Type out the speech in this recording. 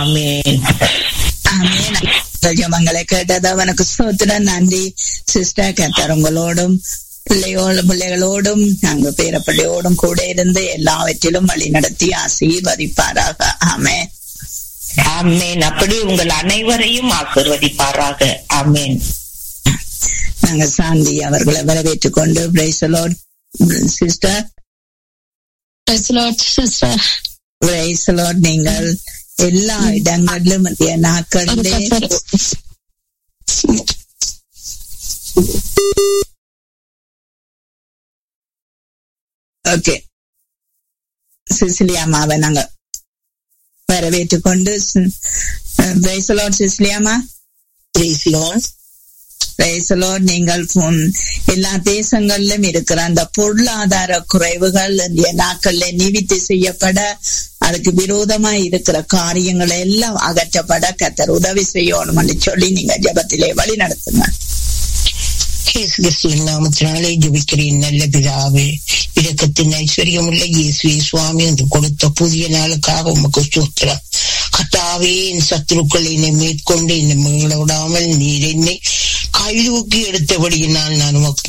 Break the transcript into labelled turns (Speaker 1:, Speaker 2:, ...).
Speaker 1: ஆமென்
Speaker 2: ஆமென். உங்கள் ஜெபங்களை கேட்டது அவனுக்கு சோத்திரம் நன்றி சிஸ்டர் கத்தர் உங்களோடும் பிள்ளையோடு பிள்ளைகளோடும் நாங்க பேர பிள்ளையோடும் கூட இருந்து எல்லாவற்றிலும் வழி நடத்தி ஆசீர்வதிப்பாராக ஆமென்
Speaker 1: ஆமென் அப்படி உங்கள் அனைவரையும் ஆசிர்வதிப்பாராக ஆமென்
Speaker 2: நாங்க சாந்தி அவர்களை வரவேற்றுக் கொண்டு praise the Lord sister
Speaker 3: Praise the Lord, sister.
Speaker 2: Praise the Lord நீங்கள் எல்லா இடங்களிலும் மத்திய
Speaker 3: ஒரு
Speaker 2: நாட்களிலே
Speaker 3: கத்தர்
Speaker 2: ஓகே சிசிலியாமாவை நாங்க வரவேற்றுக் கொண்டு பிரைசலோட் சிசிலியாமா பிரைசலோட் நீங்கள் உம், எல்லா தேசங்களிலும் இருக்கிற அந்த பொருளாதார குறைவுகள் இந்த நாட்கள்ல நிவித்தி செய்யப்பட அதுக்கு விரோதமா இருக்கிற காரியங்கள் எல்லாம் அகற்றப்பட கத்தர் உதவி செய்யணும்னு சொல்லி நீங்க ஜெபத்திலே வழி நடத்துங்க
Speaker 4: இயேசு கிறிஸ்துவின் நாமத்தினாலே ஜெபிக்கிறேன் நல்ல பிதாவே இரக்கத்தின் ஐஸ்வர்யம் உள்ள இயேசுவே சுவாமி என்று கொடுத்த புதிய நாளுக்காக உமக்கு சூத்திரம் கத்தாவே என் சத்துருக்கள் என்னை மேற்கொண்டு என்னை மீள விடாமல் நீர் என்னை கைதூக்கி எடுத்தபடியினால் நான் உமக்கு